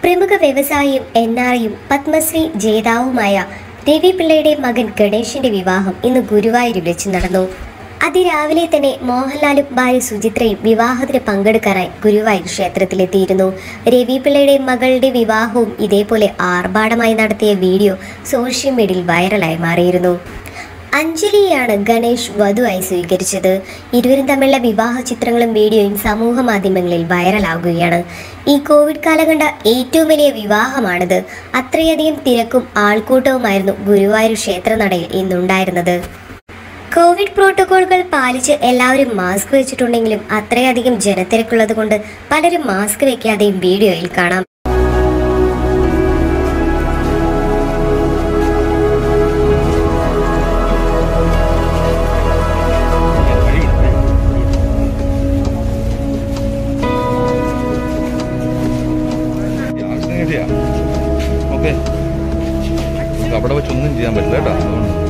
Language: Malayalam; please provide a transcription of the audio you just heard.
പ്രമുഖ വ്യവസായിയും എൻ ആർഐയും പത്മശ്രീ ജേതാവുമായ രവി പിള്ളയുടെ മകൻ ഗണേഷിന്റെ വിവാഹം ഇന്ന് ഗുരുവായൂരിൽ വെച്ച് നടന്നു അതിരാവിലെ തന്നെ മോഹൻലാലും ഭാര്യ സുചിത്രയും വിവാഹത്തിന് പങ്കെടുക്കാനായി ഗുരുവായൂർ ക്ഷേത്രത്തിലെത്തിയിരുന്നു രവി പിള്ളയുടെ മകളുടെ വിവാഹവും ഇതേപോലെ ആർഭാടമായി നടത്തിയ വീഡിയോ സോഷ്യൽ മീഡിയയിൽ വൈറലായി മാറിയിരുന്നു അഞ്ജലിയാണ് ഗണേഷ് വധുവായി സ്വീകരിച്ചത് ഇരുവരും തമ്മിലുള്ള വിവാഹ ചിത്രങ്ങളും വീഡിയോയും സമൂഹ മാധ്യമങ്ങളിൽ വൈറലാകുകയാണ് ഈ കോവിഡ് കാലം കണ്ട ഏറ്റവും വലിയ വിവാഹമാണിത് അത്രയധികം തിരക്കും ആൾക്കൂട്ടവുമായിരുന്നു ഗുരുവായൂർ ക്ഷേത്രനടയിൽ ഇന്നുണ്ടായിരുന്നത് കോവിഡ് പ്രോട്ടോകോളുകൾ പാലിച്ച് എല്ലാവരും മാസ്ക് വെച്ചിട്ടുണ്ടെങ്കിലും അത്രയധികം ജനത്തിരക്കുള്ളത് കൊണ്ട് പലരും മാസ്ക് വെക്കാതെയും വീഡിയോയിൽ കാണാം ആവശ്യം ഓക്കെ അവിടെ വെച്ചൊന്നും ചെയ്യാൻ പറ്റില്ല കേട്ടോ അതുകൊണ്ട്